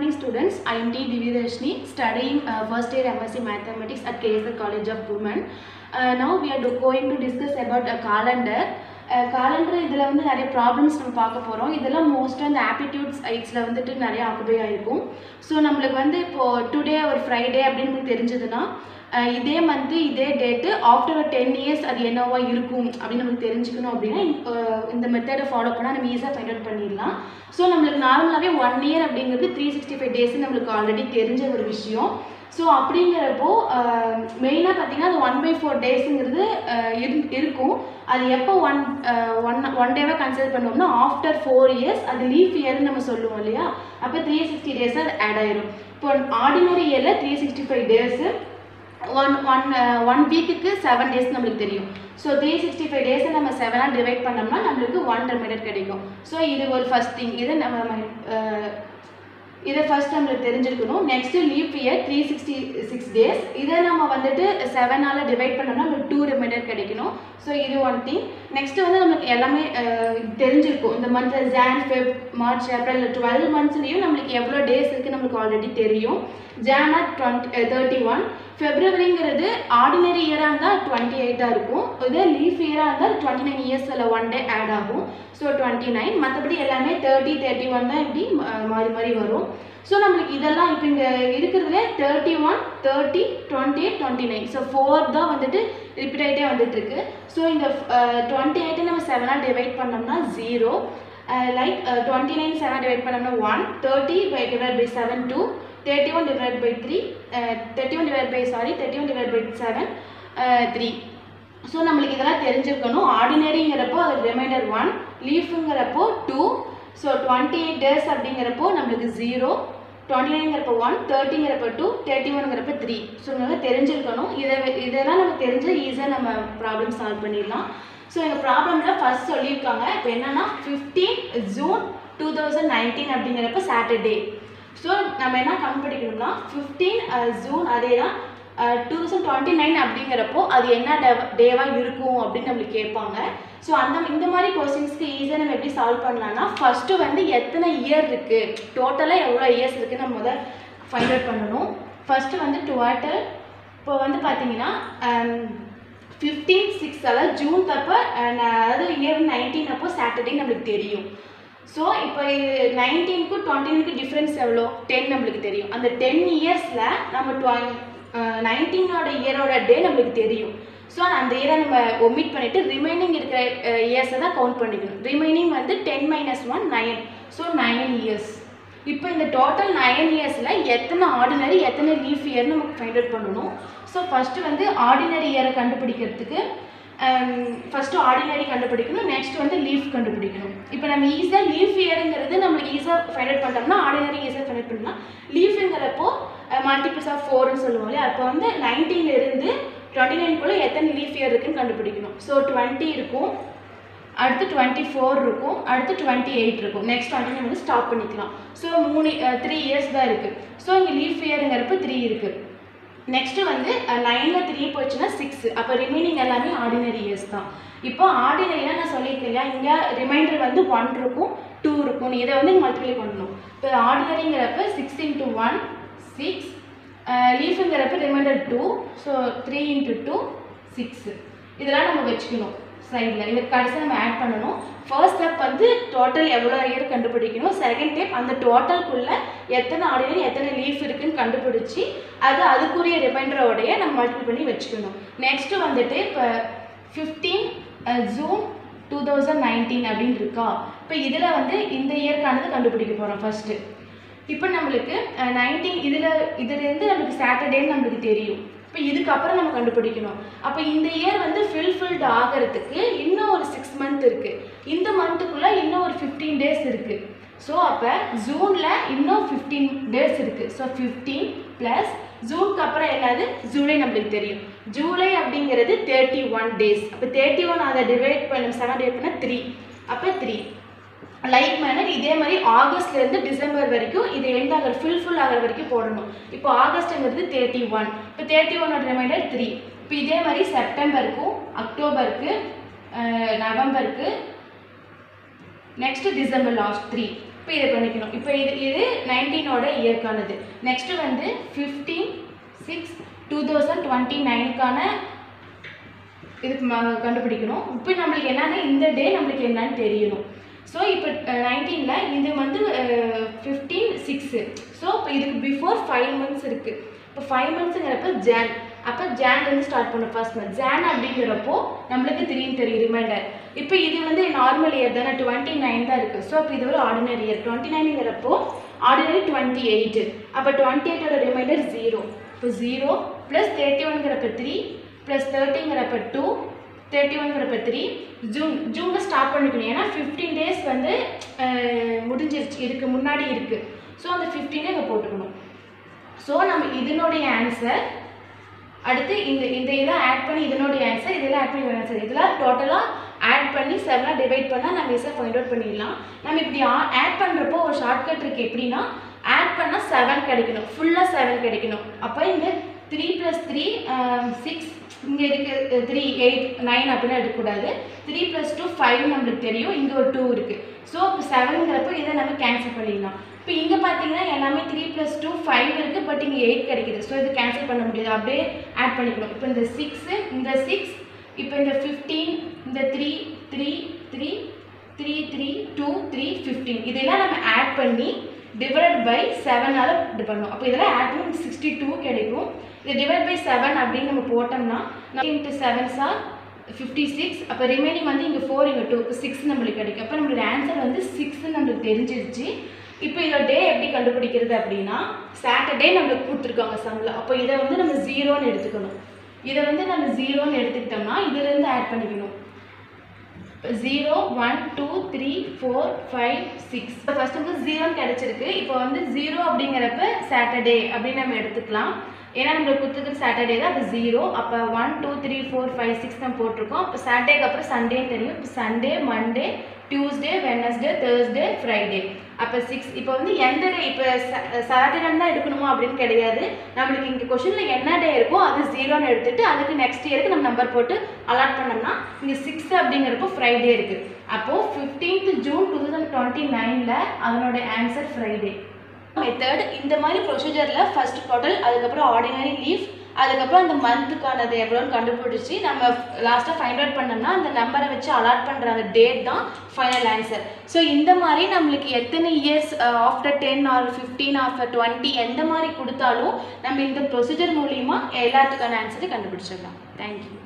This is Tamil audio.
morning students. I am D. Divyadashni studying uh, first year MSc Mathematics at KSR College of Women. Uh, now we are do- going to discuss about a calendar. Calendar இதில் வந்து நிறைய ப்ராப்ளம்ஸ் நம்ம பார்க்க போகிறோம் இதெல்லாம் மோஸ்ட்டாக இந்த ஆப்டிடியூட்ஸ் ஐட்ஸில் வந்துட்டு நிறைய ஆக்குபை ஆகிருக்கும் ஸோ நம்மளுக்கு வந்து இப்போது டுடே ஒரு ஃப்ரைடே அப்படின்னு நமக்கு தெரிஞ்சதுன்னா அஹ் இதே மந்த்து இதே டேட்டு ஆஃப்டர் ஒரு டென் இயர்ஸ் அது என்னவா இருக்கும் அப்படின்னு நமக்கு தெரிஞ்சுக்கணும் அப்படின்னா அஹ் இந்த மெத்தடை ஃபாலோ பண்ணால் நம்ம ஈஸியாக ஃபைண்ட் அவுட் பண்ணிடலாம் ஸோ நம்மளுக்கு நார்மலாகவே ஒன் இயர் அப்படிங்கிறது த்ரீ சிக்ஸ்டி ஃபைவ் டேஸ் நம்மளுக்கு ஆல்ரெடி தெரிஞ்ச ஒரு விஷயம் ஸோ அப்படிங்கிறப்போ மெயினாக பார்த்தீங்கன்னா அது ஒன் பை ஃபோர் டேஸுங்கிறது இருக்கும் அது எப்போ ஒன் ஒன் ஒன் டேவாக கன்சிடர் பண்ணுவோம்னா ஆஃப்டர் ஃபோர் இயர்ஸ் அது லீஃப் இயர்னு நம்ம சொல்லுவோம் இல்லையா அப்போ த்ரீ சிக்ஸ்டி டேஸ் அது ஆட் ஆயிரும் இப்போ ஆர்டினரி இயரில் three sixty five days one one one வீக்குக்கு செவன் டேஸ் நம்மளுக்கு தெரியும் ஸோ த்ரீ சிக்ஸ்டி ஃபைவ் டேஸை நம்ம செவனாக டிவைட் பண்ணோம்னா நம்மளுக்கு ஒன் ரெமிடர் கிடைக்கும் ஸோ இது ஒரு ஃபஸ்ட் திங் இதை நம்ம அஹ், இதை ஃபர்ஸ்ட் நம்மளுக்கு தெரிஞ்சிருக்கணும் next leap year three sixty six days இதை நம்ம வந்துட்டு செவனால் டிவைட் பண்ணோம்னா நமக்கு டூ ரிமைண்டர் கிடைக்கணும் ஸோ இது ஒன் திங் நெக்ஸ்ட் வந்து நமக்கு எல்லாமே அஹ், தெரிஞ்சிருக்கும் இந்த month Jan Feb March April twelve மந்த்ஸ்லேயும் நம்மளுக்கு எவ்வளோ டேஸ் இருக்குது நம்மளுக்கு ஆல்ரெடி தெரியும் ஜானா டுவெண்ட்டி தேர்ட்டி ஒன் ஃபெப்ரவரிங்கிறது ஆர்டினரி இயராக இருந்தால் டுவெண்ட்டி எயிட்டாக இருக்கும் இதே லீஃப் இயராக இருந்தால் டுவெண்ட்டி நைன் இயர்ஸில் ஒன் டே ஆட் ஆகும் ஸோ டுவெண்ட்டி நைன் மற்றபடி எல்லாமே தேர்ட்டி தேர்ட்டி ஒன் தான் இப்படி ம- மாறி மாறி வரும் ஸோ நம்மளுக்கு இதெல்லாம் இப்போ இங்கே இருக்கிறதுல thirty one thirty twenty eight twenty nine so four தான் வந்துட்டு ரிப்பீட் ஆகிட்டே வந்துட்டு இருக்கு ஸோ இந்த டுவெண்ட்டி எயிட்டை நம்ம செவனாக டிவைட் பண்ணோம்னா zero like twenty nine seven divide பண்ணோம்னா one thirty by divide by seven two thirty one divide by three thirty one divide by sorry thirty one divide by seven three so நம்மளுக்கு இதெல்லாம் தெரிஞ்சிருக்கணும் ஆர்டினரிங்கிறப்போ அது ரிமைண்டர் ஒன் லீஃபுங்கிறப்போ two so twenty eight days அப்படிங்கிறப்போ நம்மளுக்கு ஜீரோ டுவெண்ட்டி நைன்ங்கிறப்ப ஒன் தேர்ட்டிங்கிறப்ப டூ தேர்ட்டி ஒன்ங்கிறப்ப த்ரீ ஸோ நம்ம தெரிஞ்சிருக்கணும் இதை வெ- இதெல்லாம் நமக்கு தெரிஞ்சு ஈஸியாக நம்ம ப்ராப்ளம் சால்வ் பண்ணிடலாம் ஸோ எங்கள் ப்ராப்ளமில் ஃபர்ஸ்ட் சொல்லியிருக்காங்க இப்போ என்னன்னா fifteen June two thousand nineteen அப்படிங்கிறப்ப சாட்டர்டே ஸோ நம்ம என்ன கண்டுபிடிக்கணும்னா ஃபிஃப்டீன் ஜூன் அதே தான் டூ தௌசண்ட் டுவெண்ட்டி நைன் அப்படிங்கிறப்போ அது என்ன டேவாக இருக்கும் அப்படின்னு நம்மளுக்கு கேட்பாங்க ஸோ அந்த இந்த மாதிரி கொஸ்டின்ஸ்க்கு ஈஸியாக நம்ம எப்படி சால்வ் பண்ணலாம்னா ஃபஸ்ட்டு வந்து எத்தனை இயர் இருக்குது டோட்டலாக எவ்வளோ இயர்ஸ் இருக்குன்னு நம்ம முதல் ஃபைண்ட் அவுட் பண்ணணும் ஃபஸ்ட்டு வந்து டோட்டல் இப்போ வந்து பார்த்தீங்கன்னா ஃபிஃப்டீன் சிக்ஸ் அதாவது ஜூன் தப்போ அதாவது இயர் நைன்டீன் அப்போ சாட்டர்டே நம்மளுக்கு தெரியும் ஸோ இப்போ நைன்டீனுக்கு டுவெண்ட்டினுக்கு டிஃப்ரென்ஸ் எவ்வளோ டென் நம்மளுக்கு தெரியும் அந்த டென் இயர்ஸில் நம்ம டுவெல் நைன்டீனோட இயரோட டே நம்மளுக்கு தெரியும் ஸோ அந்த இயரை நம்ம ஒமிட் பண்ணிவிட்டு ரிமைனிங் இருக்கிற இயர்ஸை தான் கவுண்ட் பண்ணிக்கணும் ரிமைனிங் வந்து ten minus one nine so nine years இப்போ இந்த டோட்டல் நைன் இயர்ஸில் எத்தனை ஆர்டினரி எத்தனை லீஃப் இயர்னு நமக்கு ஃபைண்ட் அவுட் பண்ணணும் ஸோ ஃபஸ்ட்டு வந்து ஆர்டினரி இயரை கண்டுபிடிக்கிறதுக்கு ஃபஸ்ட்டு ஆர்டினரி கண்டுபிடிக்கணும் நெக்ஸ்ட் வந்து லீஃப் கண்டுபிடிக்கணும் இப்போ நம்ம ஈஸியாக லீஃப் இயருங்கிறது நம்மளுக்கு ஈஸியாக ஃபைண்ட் அவுட் பண்ணிட்டோம்னா ஆர்டினரி ஈஸியாக ஃபைண்ட் அவுட் பண்ணலாம் லீஃபுங்கிறப்போ மல்டிபிள்ஸ் ஆஃப் ஃபோர்னு சொல்லுவோம் இல்லையா அப்போ வந்து 19 ல இருந்து டுவெண்ட்டி நைன்குள்ளே எத்தனை லீஃப் இயர் இருக்குன்னு கண்டுபிடிக்கணும் ஸோ டுவெண்ட்டி இருக்கும் அடுத்து டுவெண்ட்டி ஃபோர் இருக்கும் அடுத்து டுவெண்ட்டி எயிட் இருக்கும் நெக்ஸ்ட் டுவெண்ட்டி நைன் வந்து ஸ்டாப் பண்ணிக்கலாம் ஸோ மூணு த்ரீ இயர்ஸ் தான் இருக்குது ஸோ இங்கே லீஃப் இயருங்கிறப்ப த்ரீ இருக்குது நெக்ஸ்ட்டு வந்து நைனில் த்ரீ போச்சுன்னா சிக்ஸ் அப்போ ரிமைனிங் எல்லாமே ஆர்டினரி இயர்ஸ் தான் இப்போ ஆர்டினரியாக நான் சொல்லியிருக்கேன் இல்லையா இங்கே ரிமைண்டர் வந்து ஒன் இருக்கும் டூ இருக்கும் இதை வந்து மல்டிப்ளை பண்ணணும் இப்போ ஆர்டினரிங்கிறப்ப சிக்ஸ் இன்ட்டு ஒன் சிக்ஸ் லீஃபுங்கிறப்ப remainder two so three into two six இதெல்லாம் நம்ம வச்சுக்கணும் சைடில் இது கடைசி நம்ம ஆட் பண்ணணும் ஃபர்ஸ்ட் ஸ்டெப் வந்து டோட்டல் எவ்வளோ இயர் கண்டுபிடிக்கணும் செகண்ட் ஸ்டெப் அந்த டோட்டலுக்குள்ளே எத்தனை ஆர்டினரி எத்தனை லீஃப் இருக்குன்னு கண்டுபிடிச்சி அது அதுக்குரிய ரிமைண்டரோடைய நம்ம மல்டிபிள் பண்ணி வச்சுக்கணும் நெக்ஸ்ட்டு வந்துட்டு இப்போ fifteen June two thousand nineteen அப்படின்னு இருக்கா இப்போ இதில் வந்து இந்த இயர்க்கானது கண்டுபிடிக்க போகிறோம் ஃபஸ்ட்டு இப்போ நம்மளுக்கு நைன்டீன் இதில் இதுலேருந்து நமக்கு சாட்டர்டேன்னு நம்மளுக்கு தெரியும் இப்போ இதுக்கப்புறம் நம்ம கண்டுபிடிக்கணும் அப்போ இந்த இயர் வந்து ஃபில்ஃபில்ட் ஆகிறதுக்கு இன்னும் ஒரு சிக்ஸ் மந்த் இருக்குது இந்த மந்த்துக்குள்ளே இன்னும் ஒரு ஃபிஃப்டீன் டேஸ் இருக்குது ஸோ அப்போ ஜூனில் இன்னும் ஃபிஃப்டீன் டேஸ் இருக்குது ஸோ ஃபிஃப்டீன் ப்ளஸ் ஜூனுக்கு அப்புறம் என்னது ஜூலை நம்மளுக்கு தெரியும் ஜூலை அப்படிங்கிறது தேர்ட்டி ஒன் டேஸ் அப்போ தேர்ட்டி ஒன் அதை டிவைட் பண்ண செவன் டிவைட் பண்ணால் த்ரீ அப்போ த்ரீ லைக் மேனர் இதே மாதிரி ஆகஸ்ட்லேருந்து டிசம்பர் வரைக்கும் இது எண்ட் ஆகிற ஃபில்ஃபுல் ஆகிற வரைக்கும் போடணும் இப்போ ஆகஸ்ட்டுங்கிறது தேர்ட்டி ஒன் இப்போ தேர்ட்டி ஒன்னோட ரிமைண்டர் த்ரீ இப்போ இதே மாதிரி செப்டம்பருக்கும் அக்டோபருக்கு அஹ், நவம்பருக்கு நெக்ஸ்ட் டிசம்பர் லாஸ்ட் த்ரீ இப்போ இதை பண்ணிக்கணும் இப்போ இது இது நைன்டீனோட இயர்க்கானது நெக்ஸ்ட்டு வந்து fifteen six two thousand twenty நைனுக்கான இதுக்கு ம- கண்டுபிடிக்கணும் இப்போ நம்மளுக்கு என்னன்னா இந்த டே நம்மளுக்கு என்னன்னு தெரியணும் ஸோ இப்போ நைன்டீனில் இது வந்து ஃபிஃப்டீன் சிக்ஸு ஸோ இப்போ இதுக்கு பிஃபோர் ஃபைவ் மந்த்ஸ் இருக்குது இப்போ ஃபைவ் மந்த்ஸுங்கிறப்ப ஜான் அப்போ ஜான்லேருந்து ஸ்டார்ட் பண்ணும் ஃபர்ஸ்ட் மந்த் ஜான் அப்படிங்கிறப்போ நம்மளுக்கு திடீர்னு தெரியும் ரிமைண்டர் இப்போ இது வந்து நார்மல் இயர் தானே டுவெண்ட்டி நைன் தான் இருக்குது ஸோ இப்போ இது ஒரு ஆர்டினரி இயர் டுவெண்ட்டி நைனுங்கிறப்போ ஆர்டினரி டுவெண்ட்டி எயிட்டு அப்போ டுவெண்ட்டி எயிட்டோட ரிமைண்டர் ஜீரோ இப்போ ஜீரோ ப்ளஸ் தேர்ட்டி ஒன்ங்கிறப்ப த்ரீ ப்ளஸ் தேர்ட்டிங்கிறப்ப டூ தேர்ட்டி ஒன்ங்கிறப்ப த்ரீ ஜூன் ஜூனில் ஸ்டாப் பண்ணிக்கணும் ஏன்னா ஃபிஃப்டீன் டேஸ் வந்து அஹ், முடிஞ்சிருச்சு இதுக்கு முன்னாடி இருக்குது ஸோ அந்த ஃபிஃப்டீனே இங்கே போட்டுக்கணும் ஸோ நம்ம இதனுடைய ஆன்சர் அடுத்து இந்த இந்த இதை ஆட் பண்ணி இதனுடைய ஆன்சர் இதெல்லாம் ஆட் பண்ணி ஆன்சர் இதெல்லாம் டோட்டலாக ஆட் பண்ணி செவனாக டிவைட் பண்ணால் நம்ம ஈஸியாக ஃபைண்ட் அவுட் பண்ணிடலாம் நம்ம இப்படி ஆட் பண்ணுறப்போ ஒரு ஷார்ட்கட் இருக்குது எப்படின்னா ஆட் பண்ணால் செவன் கிடைக்கணும் ஃபுல்லாக செவன் கிடைக்கணும் அப்போ இங்கே த்ரீ ப்ளஸ் த்ரீ சிக்ஸ் இங்கே இருக்கு த்ரீ எயிட் நைன் அப்படின்னு எடுக்கக்கூடாது த்ரீ ப்ளஸ் டூ ஃபைவ் நம்மளுக்கு தெரியும் இங்கே ஒரு டூ இருக்குது ஸோ இப்போ செவனுங்கிறப்போ இதை நம்ம கேன்சல் பண்ணிடலாம் இப்போ இங்கே பார்த்தீங்கன்னா எல்லாமே த்ரீ ப்ளஸ் டூ ஃபைவ் இருக்குது பட் இங்கே எயிட் கிடைக்குது ஸோ இது கேன்சல் பண்ண முடியாது அப்படியே ஆட் பண்ணிக்கணும் இப்போ இந்த சிக்ஸு இந்த சிக்ஸ் இப்போ இந்த ஃபிஃப்டீன் இந்த three three three three three two three fifteen இதெல்லாம் நம்ம ஆட் பண்ணி டிவைட் பை செவனால் இது பண்ணோம் அப்போ இதெல்லாம் ஆட் பண்ணி சிக்ஸ்டி டூ கிடைக்கும் இது டிவைட் பை செவன் அப்படின்னு நம்ம போட்டோம்னா into seven sir fifty six அப்போ ரிமைனிங் வந்து இங்கே ஃபோர் இங்கே டூ இப்போ சிக்ஸ் நம்மளுக்கு கிடைக்கும் அப்போ நம்மளோட ஆன்சர் வந்து சிக்ஸ்னு நம்மளுக்கு தெரிஞ்சிருச்சு இப்போ இதோட டே எப்படி கண்டுபிடிக்கிறது அப்படின்னா சாட்டர்டே நம்மளுக்கு கொடுத்துருக்காங்க சம்மில் அப்போ இதை வந்து நம்ம ஜீரோன்னு எடுத்துக்கணும் இதை வந்து நம்ம ஜீரோன்னு எடுத்துக்கிட்டோம்னா இதுலேருந்து ஆட் பண்ணிக்கணும் zero one two three four five six இப்போ ஃபஸ்ட் வந்து ஜீரோன்னு கிடச்சிருக்கு இப்போ வந்து ஜீரோ அப்படிங்கிறப்ப சாட்டர்டே அப்படின்னு நம்ம எடுத்துக்கலாம் ஏன்னா நம்மளுக்கு கொடுத்தது சாட்டர்டே தான் அது ஜீரோ அப்போ one two three four five six தான் போட்டிருக்கோம் இப்போ சாட்டர்டேக்கு அப்புறம் சண்டேன்னு தெரியும் இப்போ Sunday Monday Tuesday Wednesday Thursday Friday அப்போ சிக்ஸ் இப்போ வந்து எந்த டே இப்போ சாட்டர்டே தான் எடுக்கணுமா அப்படின்னு கிடையாது நம்மளுக்கு இங்கே கொஷனில் என்ன டே இருக்கோ அது ஜீரோன்னு எடுத்துட்டு அதுக்கு நெக்ஸ்ட் இயருக்கு நம்ம நம்பர் போட்டு அலாட் பண்ணோம்னா இங்கே சிக்ஸ் அப்படிங்கிறப்போ ஃப்ரைடே இருக்குது அப்போது fifteenth June two thousand twenty நைனில் அதனோட ஆன்சர் ஃப்ரைடே மெத்தட் இந்த மாதிரி ப்ரொசீஜரில் ஃபர்ஸ்ட் டோட்டல் அதுக்கப்புறம் ஆர்டினரி லீவ் அதுக்கப்புறம் அந்த மந்த்துக்கானது எவ்வளோன்னு கண்டுபிடிச்சி நம்ம லாஸ்ட்டாக ஃபைண்ட் அவுட் பண்ணோம்னா அந்த நம்பரை வச்சு அலாட் பண்ணுற அந்த டேட் தான் ஃபைனல் ஆன்சர் ஸோ இந்த மாதிரி நம்மளுக்கு எத்தனை years after ten or fifteen after twenty எந்த மாதிரி கொடுத்தாலும் நம்ம இந்த ப்ரொசீஜர் மூலிமா எல்லாத்துக்கான ஆன்சரை கண்டுபிடிச்சிடலாம் தேங்க்யூ